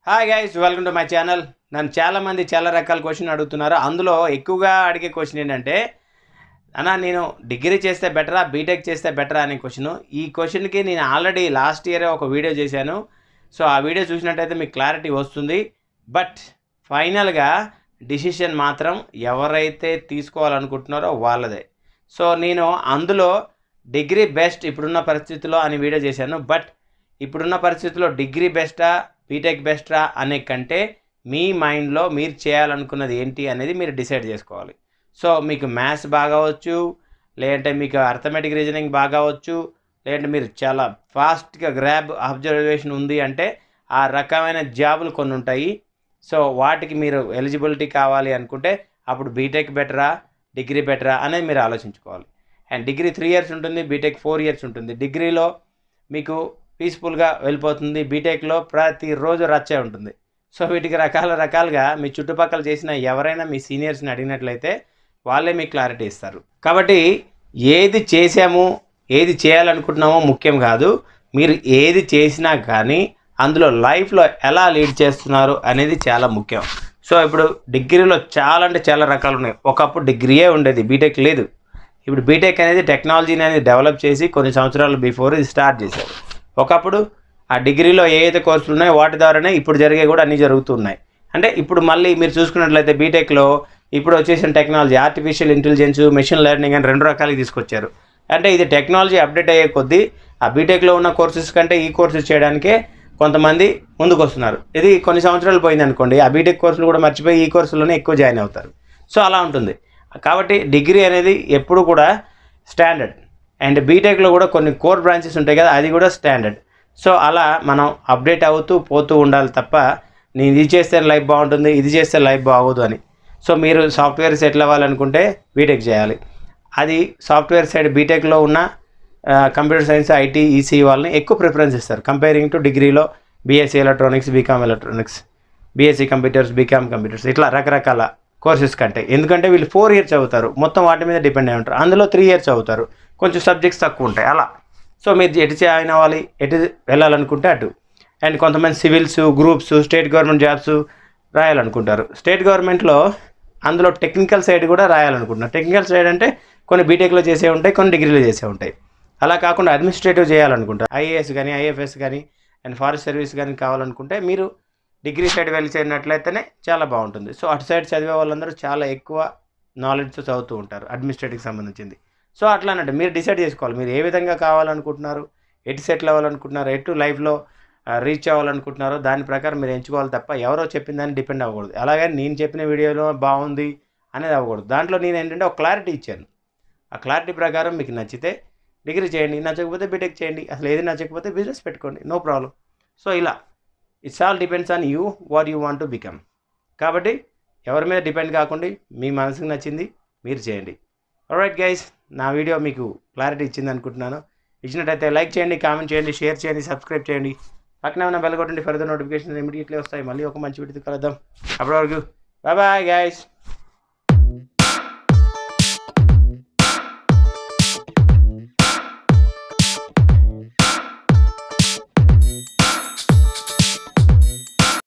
hi guys welcome to my channel నన్ను చాలామంది చాలా రకాల క్వశ్చన్ అడుగుతున్నారు అందులో ఎక్కువగా అడిగే క్వశ్చన్ ఏంటంటే అన్నా నేను డిగ్రీ చేస్తే బెటరా బీటెక్ చేస్తే బెటరా అనే క్వశ్చన్ ఈ క్వశ్చన్కి నేను ఆల్రెడీ లాస్ట్ ఇయర్ ఒక వీడియో చేశాను సో ఆ వీడియో చూసినట్టయితే మీకు క్లారిటీ వస్తుంది బట్ ఫైనల్గా డిసిషన్ మాత్రం ఎవరైతే తీసుకోవాలనుకుంటున్నారో వాళ్ళదే సో నేను అందులో డిగ్రీ బెస్ట్ ఇప్పుడున్న పరిస్థితిలో అని వీడియో చేశాను బట్ ఇప్పుడున్న పరిస్థితిలో డిగ్రీ బెస్టా బీటెక్ బెస్టా అనే కంటే మీ మైండ్లో మీరు చేయాలనుకున్నది ఏంటి అనేది మీరు డిసైడ్ చేసుకోవాలి సో మీకు మ్యాథ్స్ బాగా వచ్చు లేదంటే మీకు అర్థమెటిక్ రీజనింగ్ బాగా వచ్చు లేదంటే మీరు చాలా ఫాస్ట్గా గ్రాబ్ అబ్జర్వేషన్ ఉంది అంటే ఆ రకమైన జాబులు కొన్ని ఉంటాయి సో వాటికి మీరు ఎలిజిబిలిటీ కావాలి అనుకుంటే అప్పుడు బీటెక్ బెటరా డిగ్రీ బెటరా అనేది మీరు ఆలోచించుకోవాలి అండ్ డిగ్రీ త్రీ ఇయర్స్ ఉంటుంది బీటెక్ ఫోర్ ఇయర్స్ ఉంటుంది డిగ్రీలో మీకు పీస్ఫుల్గా వెళ్ళిపోతుంది బీటెక్లో ప్రతిరోజు రచ్చే ఉంటుంది సో వీటికి రకాల రకాలుగా మీ చుట్టుపక్కల చేసిన ఎవరైనా మీ సీనియర్స్ని అడిగినట్లయితే వాళ్ళే మీకు క్లారిటీ ఇస్తారు కాబట్టి ఏది చేసాము ఏది చేయాలనుకుంటున్నామో ముఖ్యం కాదు మీరు ఏది చేసినా కానీ అందులో లైఫ్లో ఎలా లీడ్ చేస్తున్నారు అనేది చాలా ముఖ్యం సో ఇప్పుడు డిగ్రీలో చాలా అంటే చాలా రకాలు ఉన్నాయి ఒకప్పుడు డిగ్రీయే ఉండేది బీటెక్ లేదు ఇప్పుడు బీటెక్ అనేది టెక్నాలజీని అనేది డెవలప్ చేసి కొన్ని సంవత్సరాలు బిఫోర్ ఇది స్టార్ట్ చేశారు ఒకప్పుడు ఆ డిగ్రీలో ఏ అయితే కోర్సులు ఉన్నాయో వాటి ద్వారానే ఇప్పుడు జరిగే కూడా అన్నీ జరుగుతున్నాయి అంటే ఇప్పుడు మళ్ళీ మీరు చూసుకున్నట్లయితే బీటెక్లో ఇప్పుడు వచ్చేసిన technology artificial intelligence machine learning అని రెండు రకాలకి తీసుకొచ్చారు అంటే ఇది టెక్నాలజీ అప్డేట్ అయ్యే కొద్దీ ఆ బీటెక్లో ఉన్న కోర్సెస్ కంటే ఈ కోర్సెస్ చేయడానికే కొంతమంది ముందుకు వస్తున్నారు ఇది కొన్ని సంవత్సరాలు పోయింది అనుకోండి ఆ బీటెక్ కోర్సులు కూడా మర్చిపోయి ఈ కోర్సులోనే ఎక్కువ జాయిన్ అవుతారు సో అలా ఉంటుంది కాబట్టి డిగ్రీ అనేది ఎప్పుడు కూడా స్టాండర్డ్ అండ్ బీటెక్లో కూడా కొన్ని కోర్ బ్రాంచెస్ ఉంటాయి కదా అది కూడా స్టాండర్డ్ సో అలా మనం అప్డేట్ అవుతూ పోతూ ఉండాలి తప్ప నేను ఇది చేస్తే లైఫ్ బాగుంటుంది ఇది చేస్తే లైఫ్ బాగోదు అని సో మీరు సాఫ్ట్వేర్ సెటిల్ అవ్వాలనుకుంటే బీటెక్ చేయాలి అది సాఫ్ట్వేర్ సైడ్ బీటెక్లో ఉన్న కంప్యూటర్ సైన్స్ ఐటీ ఈసీ వాళ్ళని ఎక్కువ ప్రిఫరెన్స్ ఇస్తారు కంపేరింగ్ టు డిగ్రీలో B Sc electronics B Com electronics B Sc computers B Com computers ఇట్లా రకరకాల కోర్సెస్ కంటే ఎందుకంటే వీళ్ళు ఫోర్ ఇయర్స్ చదువుతారు మొత్తం వాటి మీద డిపెండ్ అయి ఉంటారు అందులో త్రీ ఇయర్స్ చదువుతారు కొంచెం సబ్జెక్ట్స్ తక్కువ ఉంటాయి అలా సో మీరు ఎటు జాయిన్ అవ్వాలి ఎటు వెళ్ళాలనుకుంటే అటు అండ్ కొంతమంది civils groups state government jobs రాయాలనుకుంటారు స్టేట్ గవర్నమెంట్లో అందులో టెక్నికల్ సైడ్ కూడా రాయాలనుకుంటున్నారు టెక్నికల్ సైడ్ అంటే కొన్ని బీటెక్లో చేసే ఉంటాయి కొన్ని డిగ్రీలో చేసే ఉంటాయి అలా కాకుండా అడ్మినిస్ట్రేటివ్ చేయాలనుకుంటారు ఐఏఎస్ కానీ ఐఎఫ్ఎస్ కానీ అండ్ ఫారెస్ట్ సర్వీస్ కానీ కావాలనుకుంటే మీరు డిగ్రీ సైడ్ వెళ్ళి చేరినట్లయితేనే చాలా బాగుంటుంది సో అటు సైడ్ చదివే వాళ్ళందరూ చాలా ఎక్కువ నాలెడ్జ్తో చదువుతూ ఉంటారు అడ్మినిస్ట్రేటివ్కి సంబంధించింది సో అట్లా అన్నట్టు మీరు డిసైడ్ చేసుకోవాలి మీరు ఏ విధంగా కావాలనుకుంటున్నారు ఎటు సెటిల్ అవ్వాలనుకుంటున్నారు ఎటు లైఫ్లో రీచ్ అవ్వాలనుకుంటున్నారో దాని ప్రకారం మీరు ఎంచుకోవాలి తప్ప ఎవరో చెప్పిన దాన్ని డిపెండ్ అవ్వకూడదు అలాగే నేను చెప్పిన వీడియోలో బాగుంది అనేది అవ్వకూడదు దాంట్లో నేను ఏంటంటే ఒక క్లారిటీ ఇచ్చాను ఆ క్లారిటీ ప్రకారం మీకు నచ్చితే డిగ్రీ చేయండి నచ్చకపోతే బీటెక్ చేయండి అసలు ఏది నచ్చకపోతే బిజినెస్ పెట్టుకోండి నో ప్రాబ్లం సో ఇలా it's all depends on you what you want to become కాబట్టి ఎవరి మీద డిపెండ్ కాకుండా మీ మనసుకు నచ్చింది మీరు చేయండి రైట్ గైస్ నా వీడియో మీకు క్లారిటీ ఇచ్చింది అనుకుంటున్నాను ఇచ్చినట్టయితే లైక్ చేయండి కామెంట్ చేయండి షేర్ చేయండి సబ్స్క్రైబ్ చేయండి పక్కనే ఉన్న బెల్ కొట్టండి ఫర్దర్ నోటిఫికేషన్ ఇమీడియట్లీ వస్తాయి మళ్ళీ ఒక మంచి వీడియో కలుద్దాం అప్పటి వరకు బాయ్ బాయ్ గైస్